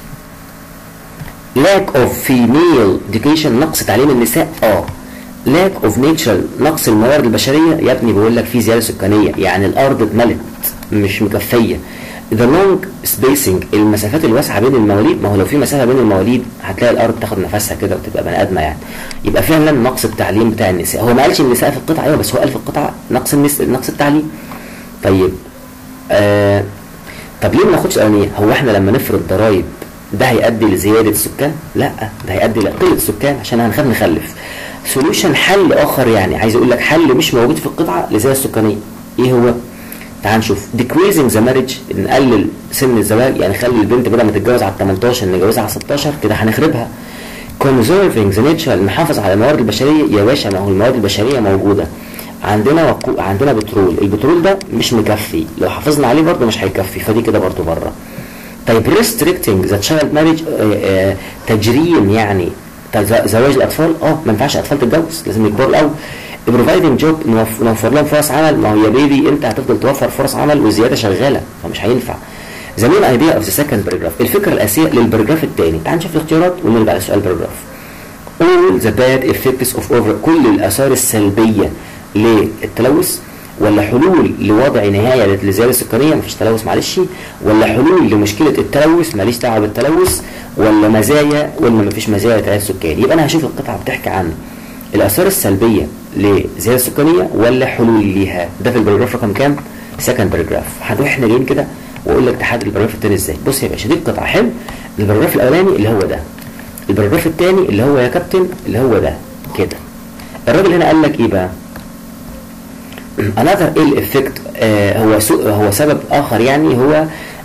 lack of female education نقص تعليم النساء اه lack of nature نقص الموارد البشرية يا ابني بقول لك في زيادة سكانية يعني الأرض اتملت مش مكفية the long spacing المسافات الواسعة بين المواليد ما هو لو في مسافة بين المواليد هتلاقي الأرض تاخد نفسها كده وتبقى بني آدمة يعني يبقى فعلا نقص التعليم بتاع النساء هو ما قالش النساء في القطعة أيوه بس هو قال في القطعة نقص النس... نقص التعليم طيب آه طب ليه ما ناخدش الأولانية هو احنا لما نفرض ضرايب ده هيؤدي لزيادة السكان؟ لا ده هيؤدي لقلة السكان عشان هنخاف نخلف. سوليوشن حل آخر يعني عايز أقول لك حل مش موجود في القطعة للزيادة السكانية. إيه هو؟ تعال نشوف decreasing the marriage نقلل سن الزواج يعني نخلي البنت بدل ما تتجوز على 18 نجوزها على 16 كده هنخربها. conserving the nature نحافظ على الموارد البشرية يا باشا ما هو الموارد البشرية موجودة. عندنا وقو... عندنا بترول البترول ده مش مكفي لو حافظنا عليه برضه مش هيكفي فدي كده برضه بره. طيب restricting the child marriage آه تجريم يعني زواج الاطفال اه ما ينفعش اطفال تتجوز لازم يكبروا الاول providing job نوفر لهم فرص عمل ما هو يا بيبي انت هتفضل توفر فرص عمل والزياده شغاله فمش هينفع the main idea of the second paragraph الفكره الاساسيه للبراجراف الثاني تعال نشوف الاختيارات ونرجع لسؤال البراجراف all the bad effects of over كل الاثار السلبيه للتلوث ولا حلول لوضع نهايه للزياده السكانيه مفيش تلوث معلش ولا حلول لمشكله التلوث ماليش دعوه بالتلوث ولا مزايا ولا مفيش مزايا للتلوث السكاني يبقى انا هشوف القطعه بتحكي عن الاثار السلبيه للزياده السكانيه ولا حلول ليها ده في الباراجراف رقم كام؟ سكند باراجراف هنروح احنا جايين كده واقول لك تحدد الباراجراف الثاني ازاي بص يا باشا دي القطعه حلو الباراجراف الاولاني اللي هو ده الباراجراف الثاني اللي هو يا كابتن اللي هو ده كده الراجل هنا قال لك ايه بقى؟ another ill effect آه هو هو سبب اخر يعني هو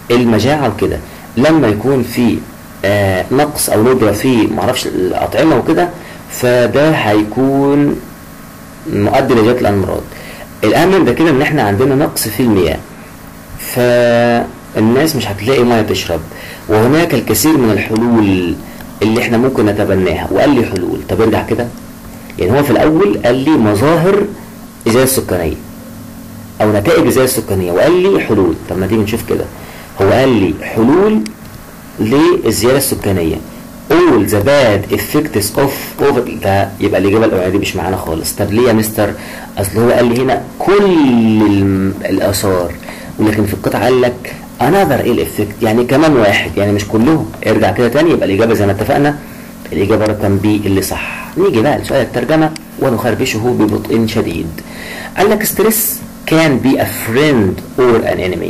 المجاعة وكده لما يكون في آه نقص او ندرة في معرفش الاطعمة وكده فده هيكون مؤدي لجات الامراض الاهم من ده كده ان احنا عندنا نقص في المياه فالناس مش هتلاقي ميه تشرب وهناك الكثير من الحلول اللي احنا ممكن نتبناها وقال لي حلول طب ارجع كده يعني هو في الاول قال لي مظاهر ازاله السكانيه او نتائج ازاله السكانيه وقال لي حلول طب ما تيجي نشوف كده هو قال لي حلول للزياده السكانيه all the bad effects of poverty ده يبقى الاجابه الاولانيه دي مش معانا خالص طب ليه يا مستر اصل هو قال لي هنا كل الاثار ولكن في القطعه قال لك another ill effect يعني كمان واحد يعني مش كلهم ارجع كده تاني يبقى الاجابه زي ما اتفقنا الاجابه رقم بي اللي صح نيجي بقى لسؤال الترجمه ونخربشه ببطء شديد قال لك ستريس can be a friend or an enemy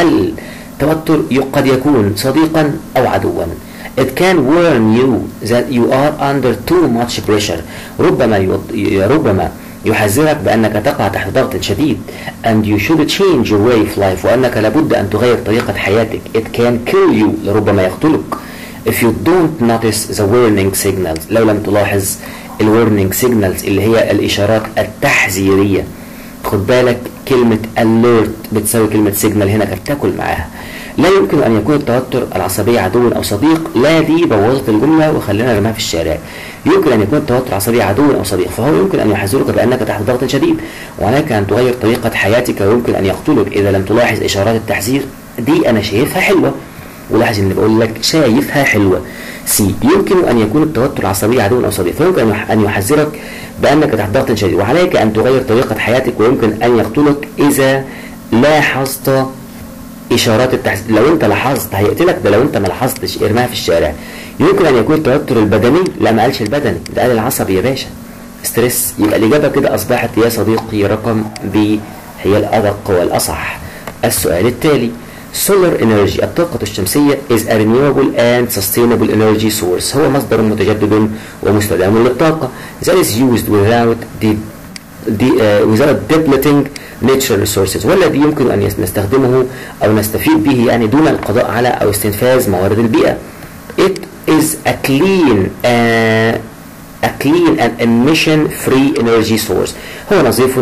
التوتر قد يكون صديقا او عدوا It can warn you that you are under too much pressure ربما يوض... ربما يحذرك بأنك تقع تحت ضغط شديد and you should change your way of life وأنك لابد أن تغير طريقة حياتك it can kill you لربما يقتلك if you don't notice the warning signals لو لم تلاحظ ال warning signals اللي هي الإشارات التحذيرية خد بالك كلمة alert بتساوي كلمة signal هنا كانت تاكل معاها لا يمكن أن يكون التوتر العصبي عدو أو صديق لا دي بوظت الجملة وخلينا نرميها في الشارع يمكن أن يكون التوتر العصبي عدو أو صديق فهو يمكن أن يحذرك بأنك تحت ضغط شديد وعليك أن تغير طريقة حياتك ويمكن أن يقتلك إذا لم تلاحظ إشارات التحذير دي أنا شايفها حلوة ولاحظ إن بقول لك شايفها حلوة سي يمكن أن يكون التوتر العصبي عدو أو صديق فيمكن أن يحذرك بأنك تحت ضغط شديد وعليك أن تغير طريقة حياتك ويمكن أن يقتلك إذا لاحظت اشارات التحذير لو انت لاحظت هيقتلك ده لو انت ما لاحظتش ارميها في الشارع يمكن ان يكون التوتر البدني لا ما قالش البدني ده قال العصبي يا باشا ستريس يبقى الاجابه كده اصبحت يا صديقي رقم ب هي الادق والاصح السؤال التالي solar energy الطاقة الشمسية is a renewable and sustainable energy source هو مصدر متجدد ومستدام للطاقة that is used without the, the, uh, without depleting natural resources والذي يمكن أن نستخدمه أو نستفيد به يعني دون القضاء على أو استنفاذ موارد البيئة it is a clean uh, a clean and emission free energy source هو نظيف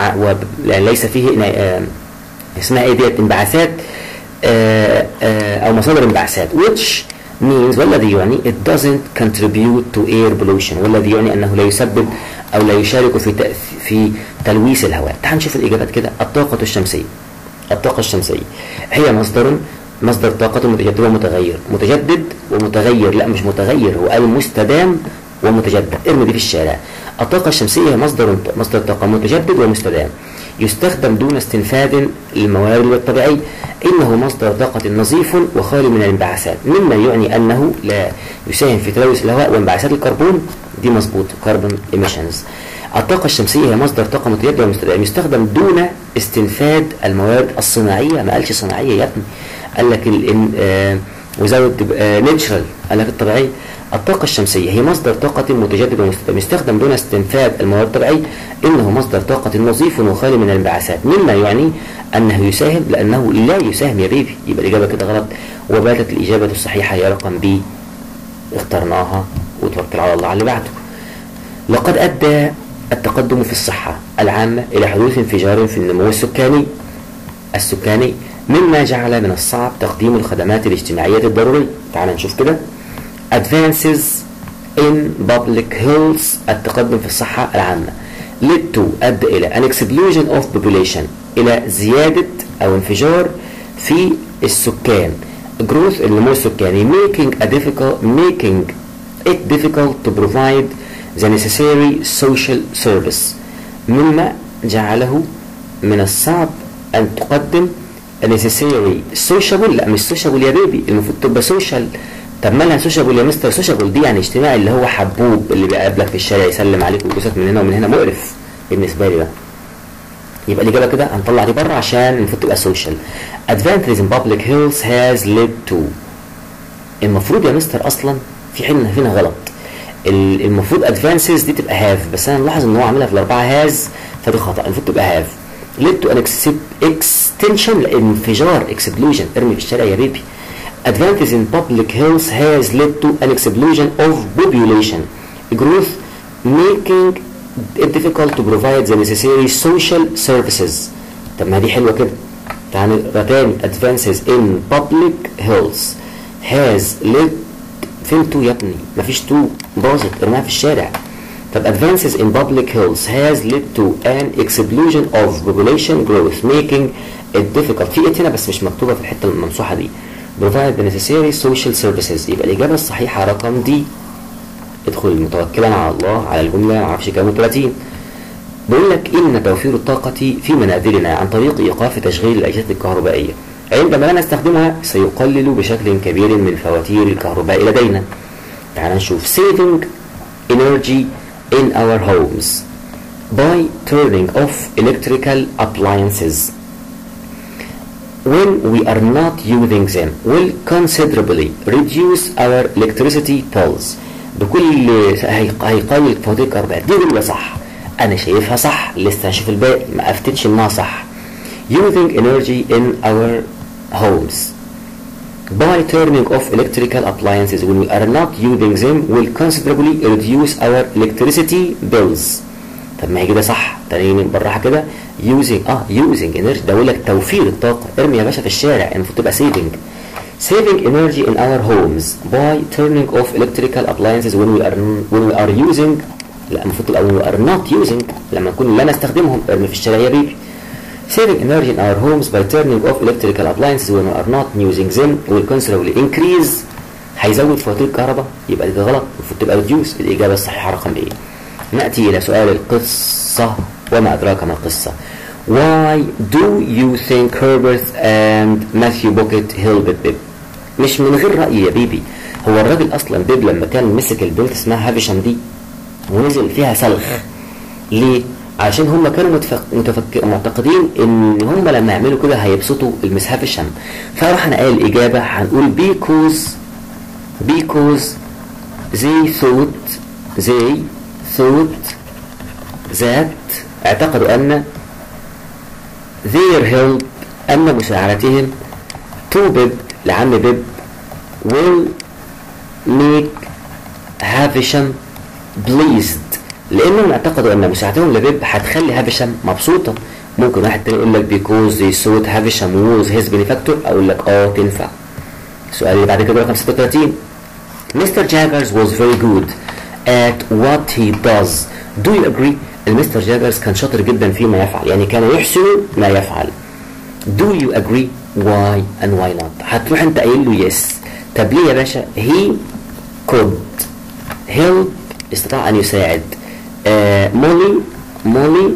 وليس فيه uh, اسمها ايه ديت انبعاثات uh, uh, او مصادر انبعاثات which means والذي يعني it doesn't contribute to air pollution والذي يعني انه لا يسبب او لا يشارك في في تلويث الهواء تعال نشوف الاجابات كده الطاقه الشمسيه الطاقه الشمسيه هي مصدر مصدر طاقة متجدد ومتغير متجدد ومتغير لا مش متغير هو قال مستدام ومتجدد ارمي دي في الشارع الطاقة الشمسية هي مصدر مصدر طاقة متجدد ومستدام يستخدم دون استنفاذ الموارد الطبيعية إنه مصدر طاقة نظيف وخالي من الانبعاثات مما يعني أنه لا يساهم في تلوث الهواء وانبعاثات الكربون دي مظبوط كربون emissions الطاقة الشمسية هي مصدر طاقة متجدد ومستدام يستخدم دون استنفاد الموارد الصناعية ما قالش صناعية يا ابني قال لك وزود نيتشرال قال لك الطبيعية الطاقة الشمسية هي مصدر طاقة متجدد ومستدام يستخدم دون استنفاد المواد الطبيعية إنه مصدر طاقة نظيف وخالي من الانبعاثات مما يعني أنه يساهم لأنه لا يساهم يا بيبي يبقى الإجابة كده غلط وباتت الإجابة الصحيحة هي رقم بي اخترناها وتوكل على الله على اللي بعده لقد أدى التقدم في الصحة العامة إلى حدوث انفجار في النمو السكاني السكاني مما جعل من الصعب تقديم الخدمات الاجتماعية الضرورية تعال نشوف كده advances in public health التقدم في الصحة العامة led to أدى إلى an explosion of population إلى زيادة أو انفجار في السكان growth النمو السكاني making a difficult making it difficult to provide the necessary social service مما جعله من الصعب أن تقدم necessary sociable لا مش sociable يا بيبي المفروض تبقى social طب مالها سوشيابل يا مستر سوشيابل دي يعني اجتماعي اللي هو حبوب اللي بيقابلك في الشارع يسلم عليك ويبوسك من هنا ومن هنا مقرف بالنسبه لي بقى يبقى الاجابه كده هنطلع دي بره عشان المفروض تبقى سوشيال advances in public health has led to المفروض يا مستر اصلا في حين هنا غلط المفروض advances دي تبقى هاف بس انا ملاحظ ان هو عاملها في الاربعه هاز فدي خطا المفروض تبقى هاف led to an extinction لا انفجار explosion ارمي في الشارع يا بيبي advances in public health has led to an explosion of population growth making it difficult to provide the necessary social services طب ما دي حلوة كده تعالى نقرا تاني advances in public health has led فين تو يا ابني مفيش تو باظت ارميها في الشارع طب advances in public health has led to an explosion of population growth making it difficult في ات هنا بس مش مكتوبة في الحتة الممسوحة دي provide the necessary social services يبقى الإجابة الصحيحة رقم دي ادخل متوكلا على الله على الجملة معرفش كام 30 بيقول لك إن توفير الطاقة في منازلنا عن طريق إيقاف تشغيل الأجهزة الكهربائية عندما لا نستخدمها سيقلل بشكل كبير من فواتير الكهرباء لدينا تعال نشوف saving energy in our homes by turning off electrical appliances when we are not using them will considerably reduce our electricity bills بكل هيقلل فواتير الكهرباء دي جملة صح انا شايفها صح لسه هشوف الباقي ما افتتش انها صح using energy in our homes by turning off electrical appliances when we are not using them will considerably reduce our electricity bills طب ما هي كده صح تاني بالراحه كده using اه using energy ده بقول لك توفير الطاقه ارمي يا باشا في الشارع المفروض تبقى saving saving energy in our homes by turning off electrical appliances when we are when we are using لا المفروض تبقى when we are not using لما نكون لا نستخدمهم ارمي في الشارع يا بيبي saving energy in our homes by turning off electrical appliances when we are not using them will considerably increase هيزود فواتير الكهرباء يبقى دي غلط المفروض تبقى reduce الإجابة الصحيحة رقم إيه نأتي إلى سؤال القصة وما أدراك ما القصة Why do you think Herbert and Matthew Bucket helped Bib مش من غير رأيي يا بيبي هو الراجل أصلا بيب لما كان مسك البنت اسمها هافشم دي ونزل فيها سلخ ليه؟ عشان هم كانوا متفق... متفك... معتقدين ان هم لما يعملوا كده هيبسطوا المس هافشم فراح انا قايل الاجابه هنقول because because they thought they thought that اعتقدوا ان their help ان مساعدتهم to بيب لعم بيب will make هافشم pleased لانهم اعتقدوا ان مساعدتهم لبيب هتخلي هافشم مبسوطه ممكن واحد تاني يقول لك because they thought هافشم was his benefactor اقول لك اه تنفع السؤال اللي بعد كده رقم 36 Mr. Jaggers was very good at what he does do you agree المستر جاجرز كان شاطر جدا فيما يفعل يعني كان يحسن ما يفعل do you agree why and why not هتروح انت قايل له yes طب ليه يا باشا he could help استطاع ان يساعد مولي مولي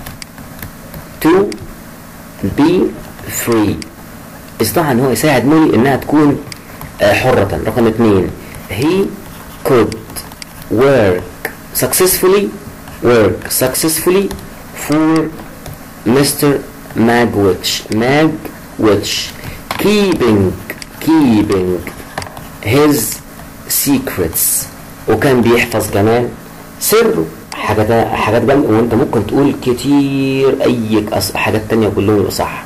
to be free استطاع ان هو يساعد مولي انها تكون آه حرة رقم اثنين he could work successfully work successfully for Mr. Magwitch Magwitch keeping keeping his secrets وكان بيحفظ كمان سره حاجات حاجات جامده وانت ممكن تقول كتير اي حاجات تانية كلهم يبقوا صح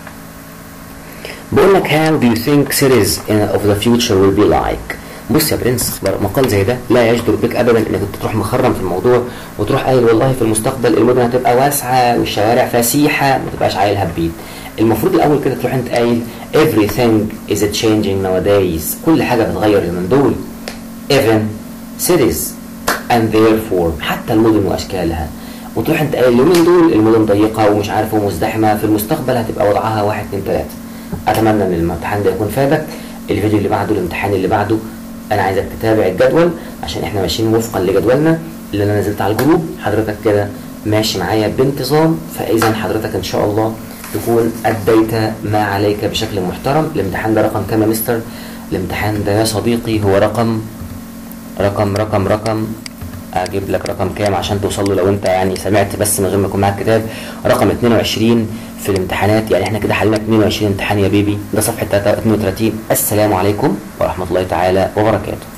بقول لك how do you think cities of the future will be like بص يا برنس مقال زي ده لا يجدر بك ابدا انك انت تروح مخرم في الموضوع وتروح قايل والله في المستقبل المدن هتبقى واسعه والشوارع فسيحه ما تبقاش عايل هبيد المفروض الاول كده تروح انت قايل everything is changing nowadays كل حاجه بتتغير اليومين دول even cities and therefore حتى المدن واشكالها وتروح انت قايل اليومين دول المدن ضيقه ومش عارف ومزدحمه في المستقبل هتبقى وضعها واحد اتنين تلاته اتمنى ان الامتحان ده يكون فادك الفيديو اللي بعده الامتحان اللي بعده انا عايزك تتابع الجدول عشان احنا ماشيين وفقا لجدولنا اللي انا نزلت على الجروب حضرتك كده ماشي معايا بانتظام فاذا حضرتك ان شاء الله تكون اديت ما عليك بشكل محترم الامتحان ده رقم كام يا مستر الامتحان ده يا صديقي هو رقم رقم رقم رقم اجيب لك رقم كام عشان توصل له لو انت يعني سمعت بس من غير ما يكون معاك كتاب رقم 22 في الامتحانات يعني احنا كده حلينا 22 امتحان يا بيبي ده صفحه 32 السلام عليكم ورحمه الله تعالى وبركاته